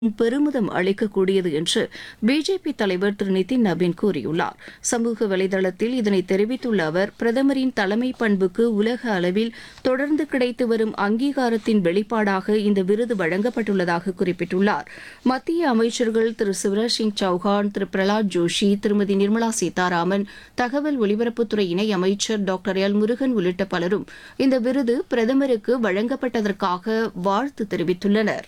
பெருமிதம் அளிக்கக்கூடியது என்று பிஜேபி தலைவர் திரு நிதின் நபீன் கூறியுள்ளார் சமூக வலைதளத்தில் இதனை தெரிவித்துள்ள அவர் பிரதமரின் தலைமை பண்புக்கு உலக அளவில் தொடர்ந்து கிடைத்து வரும் அங்கீகாரத்தின் வெளிப்பாடாக இந்த விருது வழங்கப்பட்டுள்ளதாக குறிப்பிட்டுள்ளார் மத்திய அமைச்சர்கள் திரு சிவராஜ் சிங் சௌஹான் திரு பிரலாத் ஜோஷி திருமதி நிர்மலா சீதாராமன் தகவல் ஒலிபரப்புத்துறை இணை அமைச்சர் டாக்டர் எல் முருகன் உள்ளிட்ட பலரும் இந்த விருது பிரதமருக்கு வழங்கப்பட்டதற்காக வாழ்த்து தெரிவித்துள்ளனர்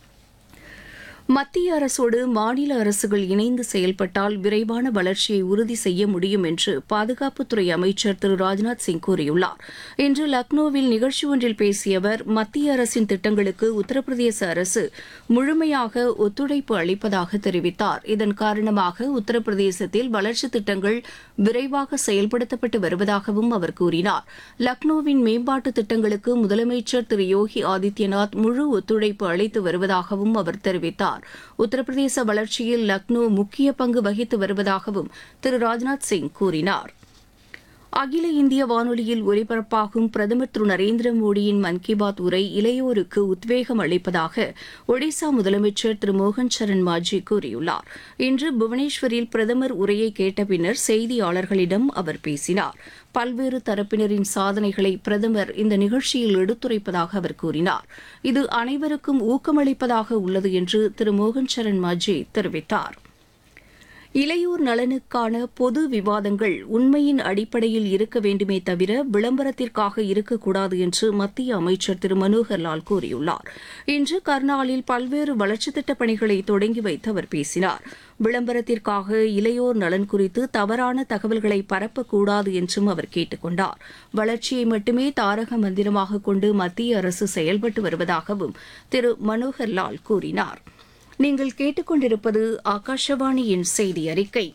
மத்திய அரசோடு மாநில அரசுகள் இணைந்து செயல்பட்டால் விரைவான வளர்ச்சியை உறுதி செய்ய முடியும் என்று பாதுகாப்புத்துறை அமைச்சர் திரு ராஜ்நாத் சிங் கூறியுள்ளார் இன்று லக்னோவில் நிகழ்ச்சி ஒன்றில் பேசிய அவர் மத்திய அரசின் திட்டங்களுக்கு உத்தரப்பிரதேச அரசு முழுமையாக ஒத்துழைப்பு அளிப்பதாக தெரிவித்தார் இதன் காரணமாக உத்தரப்பிரதேசத்தில் வளர்ச்சித் திட்டங்கள் விரைவாக செயல்படுத்தப்பட்டு வருவதாகவும் அவர் கூறினார் லக்னோவின் மேம்பாட்டு திட்டங்களுக்கு முதலமைச்சர் திரு யோகி ஆதித்யநாத் முழு ஒத்துழைப்பு அளித்து வருவதாகவும் அவர் தெரிவித்தார் உத்தரப்பிரதேச வளர்ச்சியில் லக்னோ முக்கிய பங்கு வகித்து வருவதாகவும் திரு ராஜ்நாத் சிங் கூறினார் அகில இந்திய வானொலியில் ஒலிபரப்பாகும் பிரதமர் திரு நரேந்திர மோடியின் மன் கி பாத் உரை இளையோருக்கு உத்வேகம் அளிப்பதாக ஒடிசா முதலமைச்சர் திரு மோகன் சரண் மாஜி கூறியுள்ளார் இன்று புவனேஸ்வரில் பிரதமர் உரையை கேட்ட பின்னர் செய்தியாளர்களிடம் அவர் பேசினார் பல்வேறு தரப்பினரின் சாதனைகளை பிரதமர் இந்த நிகழ்ச்சியில் எடுத்துரைப்பதாக அவர் கூறினார் இது அனைவருக்கும் ஊக்கமளிப்பதாக உள்ளது என்று திரு மோகன் சரண் மாஜி தெரிவித்தார் இளையோர் நலனுக்கான பொது விவாதங்கள் உண்மையின் அடிப்படையில் இருக்க வேண்டுமே தவிர விளம்பரத்திற்காக இருக்கக்கூடாது என்று மத்திய அமைச்சர் திரு மனோகர் லால் கூறியுள்ளார் இன்று கர்னாலில் பல்வேறு வளர்ச்சித் திட்டப் பணிகளை தொடங்கி வைத்து அவர் பேசினார் விளம்பரத்திற்காக இளையோர் நலன் குறித்து தவறான தகவல்களை பரப்பக்கூடாது என்றும் அவர் கேட்டுக் கொண்டார் வளர்ச்சியை மட்டுமே தாரக மந்திரமாக கொண்டு மத்திய அரசு செயல்பட்டு வருவதாகவும் திரு மனோகர் லால் கூறினார் நீங்கள் கேட்டுக்கொண்டிருப்பது ஆகாஷவாணியின் செய்தி அறிக்கை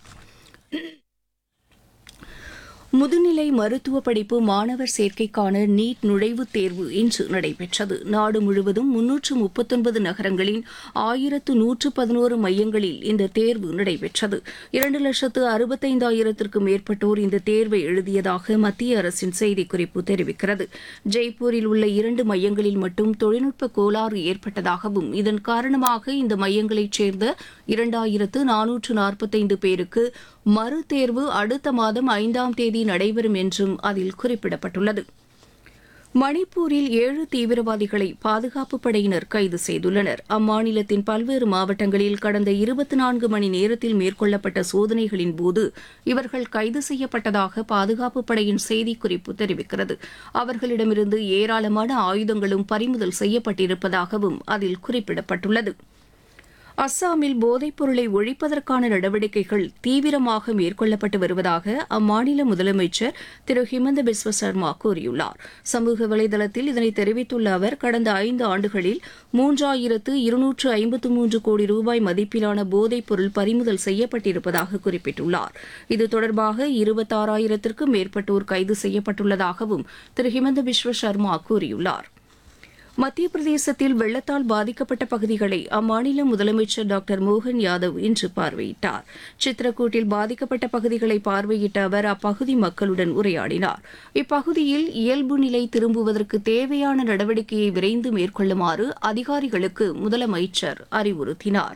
முதுநிலை மருத்துவ படிப்பு மாணவர் சேர்க்கைக்கான நீட் நுழைவுத் தேர்வு இன்று நடைபெற்றது நாடு முழுவதும் முன்னூற்று முப்பத்தொன்பது நகரங்களின் ஆயிரத்து நூற்று பதினோரு மையங்களில் இந்த தேர்வு நடைபெற்றது இரண்டு லட்சத்து அறுபத்தைந்தாயிரத்திற்கும் மேற்பட்டோர் இந்த தேர்வை எழுதியதாக மத்திய அரசின் செய்திக்குறிப்பு தெரிவிக்கிறது ஜெய்ப்பூரில் உள்ள இரண்டு மையங்களில் மட்டும் தொழில்நுட்ப கோளாறு ஏற்பட்டதாகவும் இதன் காரணமாக இந்த மையங்களைச் சேர்ந்த இரண்டாயிரத்து நானூற்று நாற்பத்தைந்து பேருக்கு மறுதேர்வு அடுத்த மாதம் ஐந்தாம் தேதி நடைபெறும் என்றும் அதில் குறிப்பிடப்பட்டுள்ளது மணிப்பூரில் ஏழு தீவிரவாதிகளை பாதுகாப்பு படையினர் கைது செய்துள்ளனர் அம்மாநிலத்தின் பல்வேறு மாவட்டங்களில் கடந்த இருபத்தி நான்கு மணி நேரத்தில் மேற்கொள்ளப்பட்ட சோதனைகளின் போது இவர்கள் கைது செய்யப்பட்டதாக பாதுகாப்பு படையின் செய்திக்குறிப்பு தெரிவிக்கிறது அவர்களிடமிருந்து ஏராளமான ஆயுதங்களும் பறிமுதல் செய்யப்பட்டிருப்பதாகவும் அதில் குறிப்பிடப்பட்டுள்ளது அஸ்ஸாமில் போதைப் பொருளை ஒழிப்பதற்கான நடவடிக்கைகள் தீவிரமாக மேற்கொள்ளப்பட்டு வருவதாக அம்மாநில முதலமைச்சர் திரு ஹிமந்த பிஸ்வ சர்மா கூறியுள்ளார் சமூக வலைதளத்தில் இதனை தெரிவித்துள்ள அவர் கடந்த ஐந்து ஆண்டுகளில் மூன்றாயிரத்து இருநூற்று ஐம்பத்து மூன்று கோடி ரூபாய் மதிப்பிலான போதைப் பொருள் பறிமுதல் செய்யப்பட்டிருப்பதாக குறிப்பிட்டுள்ளார் இது தொடர்பாக இருபத்தாறாயிரத்திற்கும் மேற்பட்டோர் கைது செய்யப்பட்டுள்ளதாகவும் திரு ஹிமந்த பிஸ்வ சர்மா கூறியுள்ளார் மத்திய பிரதேசத்தில் வெள்ளத்தால் பாதிக்கப்பட்ட பகுதிகளை அம்மாநில முதலமைச்சர் டாக்டர் மோகன் யாதவ் இன்று பார்வையிட்டார் சித்ரக்கூட்டில் பாதிக்கப்பட்ட பகுதிகளை பார்வையிட்ட அவர் அப்பகுதி மக்களுடன் உரையாடினார் இப்பகுதியில் இயல்பு நிலை திரும்புவதற்கு தேவையான நடவடிக்கையை விரைந்து மேற்கொள்ளுமாறு அதிகாரிகளுக்கு முதலமைச்சர் அறிவுறுத்தினார்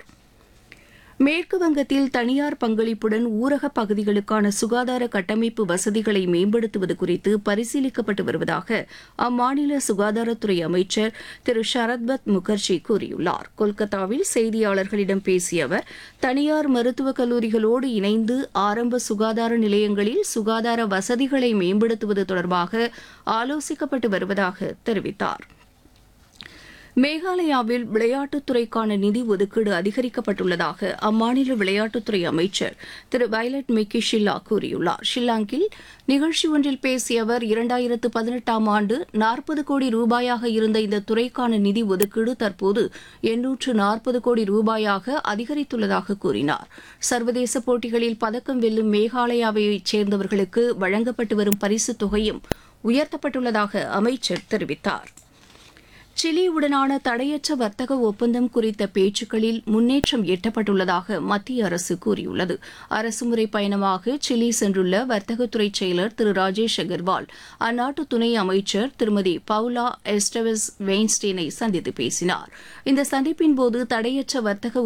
மேற்கு வங்கத்தில் தனியார் பங்களிப்புடன் ஊரக பகுதிகளுக்கான சுகாதார கட்டமைப்பு வசதிகளை மேம்படுத்துவது குறித்து பரிசீலிக்கப்பட்டு வருவதாக அம்மாநில சுகாதாரத்துறை அமைச்சர் திரு ஷரத்பத் முகர்ஜி கூறியுள்ளார் கொல்கத்தாவில் செய்தியாளர்களிடம் பேசிய அவர் தனியார் மருத்துவக் கல்லூரிகளோடு இணைந்து ஆரம்ப சுகாதார நிலையங்களில் சுகாதார வசதிகளை மேம்படுத்துவது தொடர்பாக ஆலோசிக்கப்பட்டு வருவதாக தெரிவித்தார் மேகாலயாவில் விளையாட்டுத்துறைக்கான நிதி ஒதுக்கீடு அதிகரிக்கப்பட்டுள்ளதாக அம்மாநில விளையாட்டுத்துறை அமைச்சர் திரு வயலட் மிக்கி ஷில்லா கூறியுள்ளார் ஷில்லாங்கில் நிகழ்ச்சி ஒன்றில் பேசிய அவர் இரண்டாயிரத்து பதினெட்டாம் ஆண்டு நாற்பது கோடி ரூபாயாக இருந்த இந்த துறைக்கான நிதி ஒதுக்கீடு தற்போது எண்ணூற்று நாற்பது கோடி ரூபாயாக அதிகரித்துள்ளதாக கூறினார் சர்வதேச போட்டிகளில் பதக்கம் வெல்லும் மேகாலயாவைச் சேர்ந்தவர்களுக்கு வழங்கப்பட்டு வரும் பரிசுத் தொகையும் உயர்த்தப்பட்டுள்ளதாக அமைச்சர் தெரிவித்தார் சிலியுடனான தடையற்ற வர்த்தக ஒப்பந்தம் குறித்த பேச்சுக்களில் முன்னேற்றம் எட்டப்பட்டுள்ளதாக மத்திய அரசு கூறியுள்ளது அரசுமுறை பயணமாக சிலி சென்றுள்ள வர்த்தகத்துறை செயலர் திரு ராஜேஷ் அகர்வால் அந்நாட்டு துணை அமைச்சர் திருமதி பவுலா எஸ்டவெஸ் வெயின்ஸ்டீனை சந்தித்து பேசினார் இந்த சந்திப்பின்போது தடையற்ற வர்த்தக